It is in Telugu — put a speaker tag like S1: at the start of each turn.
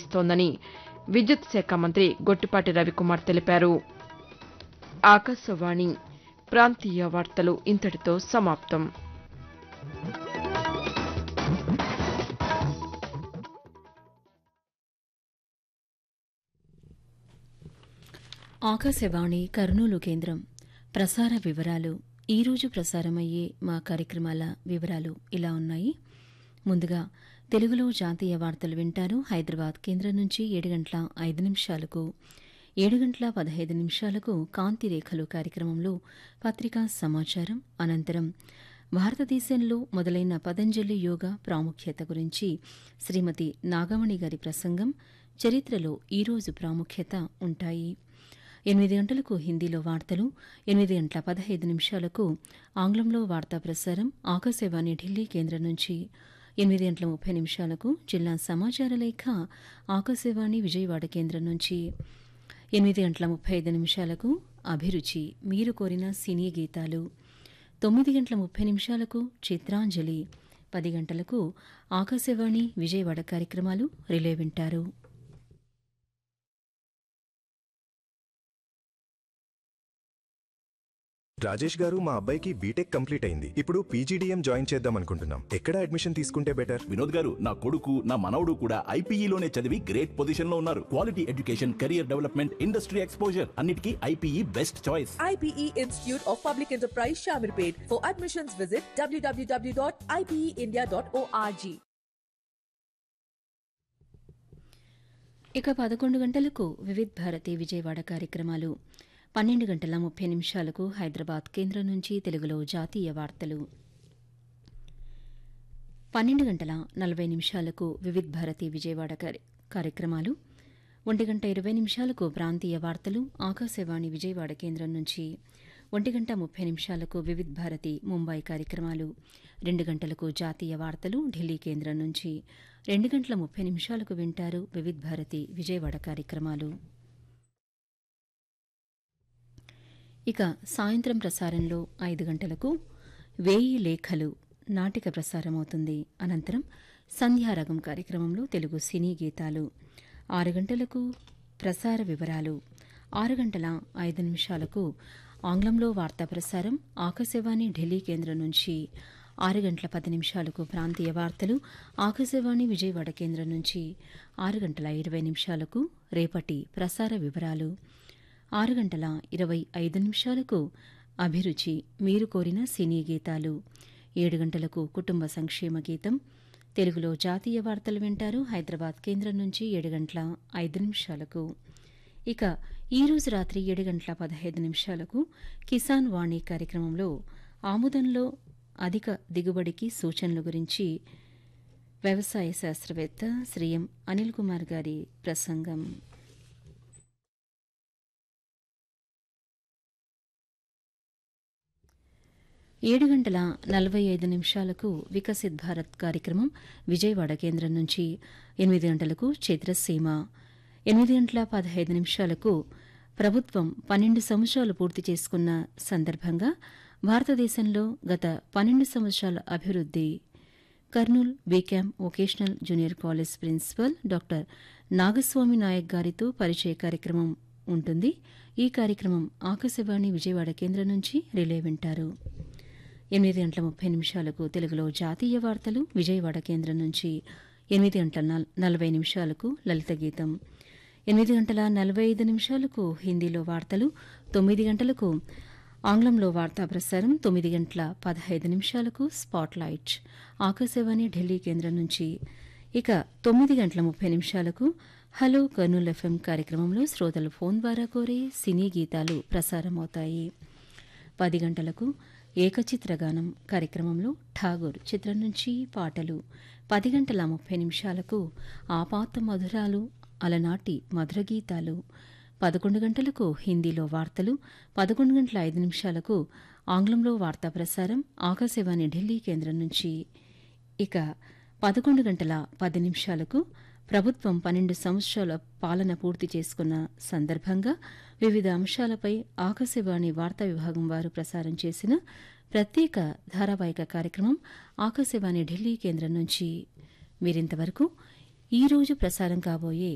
S1: కొనసాగిస్తోందని విద్యుత్ శాఖ మంత్రి గొట్టిపాటి రవికుమార్ తెలిపారు ఆకాశవాణి ప్రాంతీయ వార్తలు ఇంతటితో సమాప్తం
S2: ఆకాశవాణి కర్నూలు కేంద్రం ప్రసార వివరాలు ఈరోజు ప్రసారమయ్యే మా కార్యక్రమాల వివరాలు ఇలా ఉన్నాయి ముందుగా తెలుగులో జాతీయ వార్తలు వింటారు హైదరాబాద్ కేంద్రం నుంచి ఏడు గంటల ఐదు నిమిషాలకు ఏడు గంటల పదహైదు నిమిషాలకు కాంతి రేఖలు కార్యక్రమంలో పత్రికా సమాచారం అనంతరం భారతదేశంలో మొదలైన పతంజలి యోగా ప్రాముఖ్యత గురించి శ్రీమతి నాగమణి గారి ప్రసంగం చరిత్రలో ఈరోజు ప్రాముఖ్యత ఉంటాయి ఎనిమిది గంటలకు హిందీలో వార్తలు ఎనిమిది గంటల పదహైదు నిమిషాలకు ఆంగ్లంలో వార్తా ప్రసారం ఆకాశవాణి ఢిల్లీ కేంద్రం నుంచి ఎనిమిది గంటల ముప్పై నిమిషాలకు జిల్లా సమాచార లేఖ ఆకాశవాణి విజయవాడ కేంద్రం నుంచి ఎనిమిది గంటల ముప్పై ఐదు నిమిషాలకు అభిరుచి మీరు కోరిన సినీ గీతాలు తొమ్మిది గంటల ముప్పై నిమిషాలకు చిత్రాంజలి పది గంటలకు ఆకాశవాణి విజయవాడ కార్యక్రమాలు రిలే వింటారు
S3: రాజేష్ గారు మా అబ్బాయికి బీటెక్ కంప్లీట్ అయింది ఇప్పుడు పీజీడీఎం జాయిన్ చేద్దాం అనుకుంటున్నాం ఎక్కడ అడ్మిషన్ తీసుకుంటే బెటర్
S4: వినోద్ గారు నా కొడుకు నా మనవడు కూడా ఐపీఈలోనే చదివి గ్రేట్ పొజిషన్ లో ఉన్నారు quality education career development industry exposure అన్నిటికీ IPE best choice
S5: IPE Institute of Public Enterprise Shamirpet. For admissions, visit www.ipeindia.org.
S2: ఇక పదకొండు గంటలకు వివిధ్ భారతి విజయవాడ కార్యక్రమాలు పన్నెండు గంటల ముప్పై నిమిషాలకు హైదరాబాద్ కేంద్రం నుంచి తెలుగులో జాతీయ వార్తలు పన్నెండు గంటల నలభై నిమిషాలకు వివిధ్ భారతి విజయవాడ కార్య- కార్యక్రమాలు ఒంటి గంట ఇరవై నిమిషాలకు ప్రాంతీయ వార్తలు ఆకాశవాణి విజయవాడ కేంద్రం నుంచి ఒంటి గంట ముప్పై నిమిషాలకు వివిధ్ భారతి ముంబై కార్యక్రమాలు రెండు గంటలకు జాతీయ వార్తలు ఢిల్లీ కేంద్రం నుంచి రెండు గంటల ముప్పై నిమిషాలకు వింటారు వివిధ్ భారతి విజయవాడ కార్యక్రమాలు ఇక సాయంత్రం ప్రసారంలో ఐదు గంటలకు వేయి లేఖలు నాటిక ప్రసారమవుతుంది అనంతరం సంధ్యారాగం కార్యక్రమంలో తెలుగు సినీ గీతాలు ఆరు గంటలకు ప్రసార వివరాలు ఆరు గంటల ఐదు నిమిషాలకు ఆంగ్లంలో వార్తా ప్రసారం ఆకాశవాణి ఢిల్లీ కేంద్రం నుంచి ఆరు గంటల పది నిమిషాలకు ప్రాంతీయ వార్తలు ఆకాశవాణి విజయవాడ కేంద్రం నుంచి ఆరు గంటల ఇరవై నిమిషాలకు రేపటి ప్రసార వివరాలు ఆరు గంటల ఇరవై ఐదు నిమిషాలకు అభిరుచి మీరు కోరిన సినీ గీతాలు ఏడు గంటలకు కుటుంబ సంక్షేమ గీతం తెలుగులో జాతీయ వార్తలు వింటారు హైదరాబాద్ కేంద్రం నుంచి ఏడు గంటల ఐదు నిమిషాలకు ఇక ఈ రోజు రాత్రి ఏడు గంటల పదహైదు నిమిషాలకు కిసాన్ వాణి కార్యక్రమంలో ఆముదంలో అధిక దిగుబడికి సూచనల గురించి వ్యవసాయ శాస్త్రవేత్త శ్రీ ఎం అనిల్ కుమార్ గారి ప్రసంగం ఏడు గంటల నలభై ఐదు నిమిషాలకు వికసిత్ భారత్ కార్యక్రమం విజయవాడ కేంద్రం నుంచి ఎనిమిది గంటలకు చిత్రసీమ ఎనిమిది గంటల పదహైదు నిమిషాలకు ప్రభుత్వం పన్నెండు సంవత్సరాలు పూర్తి చేసుకున్న సందర్భంగా భారతదేశంలో గత పన్నెండు సంవత్సరాల అభివృద్ది Kurnool B Com vocational junior college principal doctor Nagaswamy Naik గారితో పరిచయ కార్యక్రమం ఉంటుంది ఈ కార్యక్రమం ఆకాశవాణి విజయవాడ కేంద్రం నుంచి రిలే వింటారు ఎనిమిది గంటల ముప్పై నిమిషాలకు తెలుగులో జాతీయ వార్తలు విజయవాడ కేంద్రం నుంచి ఎనిమిది గంటల నల్- నలభై నిమిషాలకు లలిత గీతం ఎనిమిది గంటల నలభై ఐదు నిమిషాలకు హిందీలో వార్తలు తొమ్మిది గంటలకు ఆంగ్లంలో వార్తా ప్రసారం తొమ్మిది గంటల పదహైదు నిమిషాలకు స్పాట్ లైట్ ఆకాశవాణి ఢిల్లీ కేంద్రం నుంచి ఇక తొమ్మిది గంటల ముప్పై నిమిషాలకు హలో కర్నూల్ ఎఫ్ఎం కార్యక్రమంలో శ్రోతలు ఫోన్ ద్వారా కోరే సినీ గీతాలు ప్రసారమవుతాయి పది గంటలకు ఏకచిత్రగానం కార్యక్రమంలో ఠాగూర్ చిత్రం నుంచి పాటలు పది గంటల ముప్పై నిమిషాలకు ఆపాత మధురాలు అలనాటి మధుర గీతాలు పదకొండు గంటలకు హిందీలో వార్తలు పదకొండు గంటల ఐదు నిమిషాలకు ఆంగ్లంలో వార్తా ప్రసారం ఆకాశవాణి ఢిల్లీ కేంద్రం నుంచి ఇక పదకొండు గంటల పది నిమిషాలకు ప్రభుత్వం పన్నెండు సంవత్సరాల పాలన పూర్తి చేసుకున్న సందర్భంగా వివిధ అంశాలపై ఆకాశవాణి వార్తా విభాగం వారు ప్రసారం చేసిన ప్రత్యేక ధారావాహిక కార్యక్రమం ఆకాశవాణి ఢిల్లీ కేంద్రం నుంచి మీరింతవరకు ఈ రోజు ప్రసారం కాబోయే